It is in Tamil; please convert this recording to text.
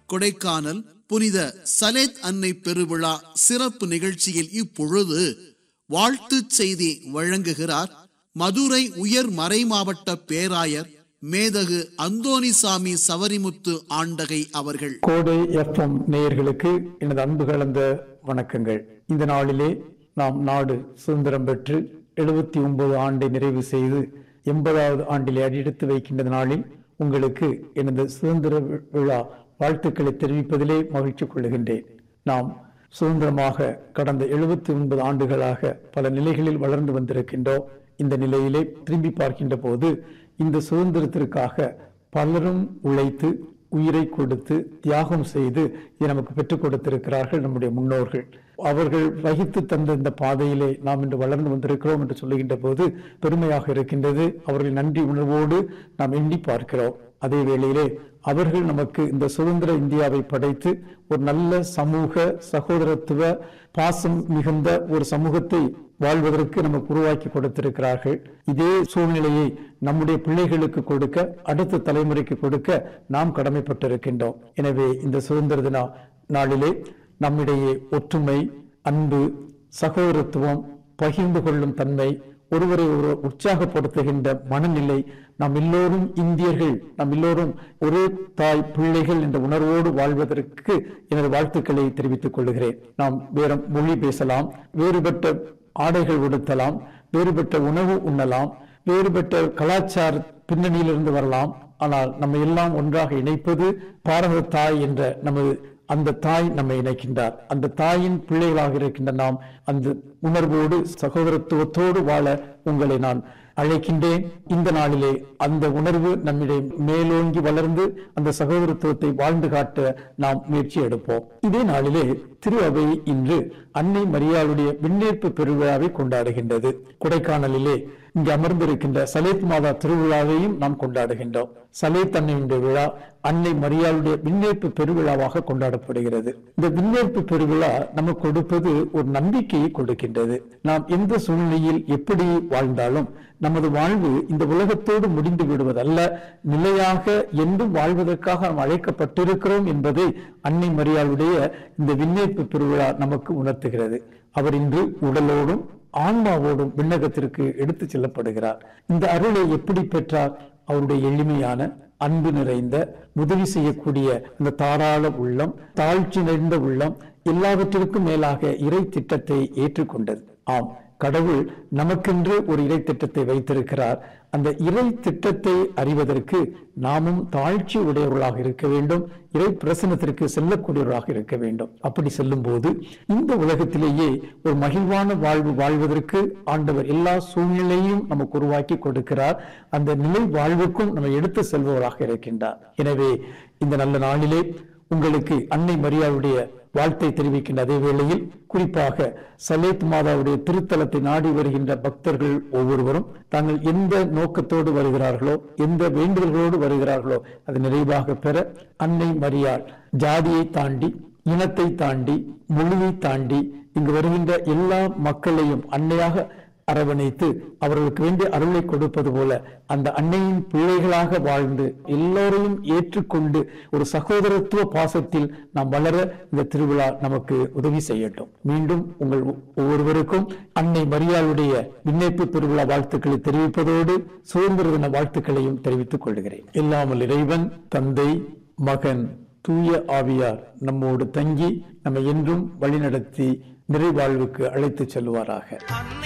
கொடைக்கானல் புனித சலேத் அன்னை பெருவிழா சிறப்பு நிகழ்ச்சியில் இப்பொழுது வாழ்த்துச் செய்தி வழங்குகிறார் மதுரை உயர் மறைமாவட்ட பேராயர் மேதகு அந்தோணிசாமி சவரிமுத்து ஆண்டகை அவர்கள் கோடை எஃப்எம் நேயர்களுக்கு எனது அன்பு கலந்த வணக்கங்கள் இந்த நாளிலே நாம் நாடு சுதந்திரம் பெற்று எழுபத்தி ஒன்பது ஆண்டை நிறைவு செய்து எண்பதாவது ஆண்டிலே அடியெடுத்து வைக்கின்ற நாளில் உங்களுக்கு எனது சுதந்திர வி- விழா வாழ்த்துக்களை தெரிவிப்பதிலே மகிழ்ச்சி கொள்ளுகின்றேன் நாம் சுதந்திரமாக கடந்த எழுபத்தி ஒன்பது ஆண்டுகளாக பல நிலைகளில் வளர்ந்து வந்திருக்கின்றோம் இந்த நிலையிலே திரும்பி பார்க்கின்ற போது இந்த சுதந்திரத்திற்காக பலரும் உழைத்து உயிரை கொடுத்து தியாகம் செய்து இதை நமக்கு பெற்றுக் கொடுத்திருக்கிறார்கள் நம்முடைய முன்னோர்கள் அவர்கள் வகித்து தந்த இந்த பாதையிலே நாம் இன்று வளர்ந்து வந்திருக்கிறோம் என்று சொல்லுகின்ற போது பெருமையாக இருக்கின்றது அவர்கள் நன்றி உணர்வோடு நாம் எண்ணி பார்க்கிறோம் அதே வேளையிலே அவர்கள் நமக்கு இந்த சுதந்திர இந்தியாவை படைத்து ஒரு நல்ல சமூக சகோதரத்துவ பாசம் மிகுந்த ஒரு சமூகத்தை வாழ்வதற்கு நமக்கு உருவாக்கி கொடுத்திருக்கிறார்கள் இதே சூழ்நிலையை நம்முடைய பிள்ளைகளுக்கு கொடுக்க அடுத்த தலைமுறைக்கு கொடுக்க நாம் கடமைப்பட்டிருக்கின்றோம் எனவே இந்த சுதந்திர தின நாளிலே நம்மிடையே ஒற்றுமை அன்பு சகோதரத்துவம் பகிர்ந்து கொள்ளும் தன்மை ஒருவரை ஒருவர் உற்சாகப்படுத்துகின்ற மனநிலை நாம் எல்லோரும் இந்தியர்கள் நாம் எல்லோரும் ஒரே தாய் பிள்ளைகள் என்ற உணர்வோடு வாழ்வதற்கு எனது வாழ்த்துக்களை தெரிவித்துக் கொள்கிறேன் நாம் வேற மொழி பேசலாம் வேறுபட்ட ஆடைகள் உடுத்தலாம் வேறுபட்ட உணவு உண்ணலாம் வேறுபட்ட கலாச்சார பின்னணியிலிருந்து வரலாம் ஆனால் நம்ம எல்லாம் ஒன்றாக இணைப்பது பாரத தாய் என்ற நமது அந்த தாய் நம்மை இணைக்கின்றார் அந்த தாயின் பிள்ளைகளாக இருக்கின்ற நாம் அந்த உணர்வோடு சகோதரத்துவத்தோடு வாழ உங்களை நான் அழைக்கின்றேன் இந்த நாளிலே அந்த உணர்வு நம்மிடையே மேலோங்கி வளர்ந்து அந்த சகோதரத்துவத்தை வாழ்ந்து காட்ட நாம் முயற்சி எடுப்போம் இதே நாளிலே திரு அவை இன்று அன்னை மரியாளுடைய விண்ணேற்பு பெருவிழாவை கொண்டாடுகின்றது கொடைக்கானலிலே இங்கு அமர்ந்திருக்கின்ற சலேத் மாதா திருவிழாவையும் நாம் கொண்டாடுகின்றோம் சலேத் அன்னையுடைய விழா அன்னை மரியாளுடைய விண்ணேற்பு பெருவிழாவாக கொண்டாடப்படுகிறது இந்த விண்ணேற்பு பெருவிழா நமக்கு கொடுப்பது ஒரு நம்பிக்கையை கொடுக்கின்றது நாம் எந்த சூழ்நிலையில் எப்படி வாழ்ந்தாலும் நமது வாழ்வு இந்த உலகத்தோடு முடிந்து விடுவதல்ல நிலையாக என்றும் வாழ்வதற்காக நாம் அழைக்கப்பட்டிருக்கிறோம் என்பதை அன்னை மரியாளுடைய இந்த விண்ணேற்பு பெருவிழா நமக்கு உணர்த்துகிறது அவர் இன்று உடலோடும் ஆன்மாவோடும் விண்ணகத்திற்கு எடுத்து செல்லப்படுகிறார் இந்த அருளை எப்படி பெற்றார் அவருடைய எளிமையான அன்பு நிறைந்த உதவி செய்யக்கூடிய அந்த தாராள உள்ளம் தாழ்ச்சி நிறைந்த உள்ளம் எல்லாவற்றிற்கும் மேலாக இறை திட்டத்தை ஏற்றுக்கொண்டது ஆம் கடவுள் நமக்கென்று ஒரு இறை திட்டத்தை வைத்திருக்கிறார் அந்த இறை திட்டத்தை அறிவதற்கு நாமும் தாழ்ச்சி உடையவர்களாக இருக்க வேண்டும் இறை பிரசனத்திற்கு செல்லக்கூடியவர்களாக இருக்க வேண்டும் அப்படி செல்லும் போது இந்த உலகத்திலேயே ஒரு மகிழ்வான வாழ்வு வாழ்வதற்கு ஆண்டவர் எல்லா சூழ்நிலையும் நமக்கு உருவாக்கி கொடுக்கிறார் அந்த நிலை வாழ்வுக்கும் நம்ம எடுத்து செல்பவராக இருக்கின்றார் எனவே இந்த நல்ல நாளிலே உங்களுக்கு அன்னை மரியாவுடைய வாழ்த்தை தெரிவிக்கின்ற அதே வேளையில் குறிப்பாக சலேத் மாதாவுடைய திருத்தலத்தை நாடி வருகின்ற பக்தர்கள் ஒவ்வொருவரும் தாங்கள் எந்த நோக்கத்தோடு வருகிறார்களோ எந்த வேண்டுதல்களோடு வருகிறார்களோ அது நிறைவாக பெற அன்னை மரியாள் ஜாதியை தாண்டி இனத்தை தாண்டி மொழியை தாண்டி இங்கு வருகின்ற எல்லா மக்களையும் அன்னையாக அரவணைத்து அவர்களுக்கு வேண்டிய அருளை கொடுப்பது போல அந்த அன்னையின் பிள்ளைகளாக வாழ்ந்து எல்லோரையும் ஏற்றுக்கொண்டு ஒரு சகோதரத்துவ பாசத்தில் நாம் வளர இந்த திருவிழா நமக்கு உதவி செய்யட்டும் மீண்டும் உங்கள் ஒவ்வொருவருக்கும் அன்னை மரியாளுடைய விண்ணேற்பு திருவிழா வாழ்த்துக்களை தெரிவிப்பதோடு சுதந்திர தின வாழ்த்துக்களையும் தெரிவித்துக் கொள்கிறேன் இல்லாமல் இறைவன் தந்தை மகன் தூய ஆவியார் நம்மோடு தங்கி நம்மை என்றும் வழிநடத்தி நிறைவாழ்வுக்கு அழைத்துச் செல்வாராக அன்னை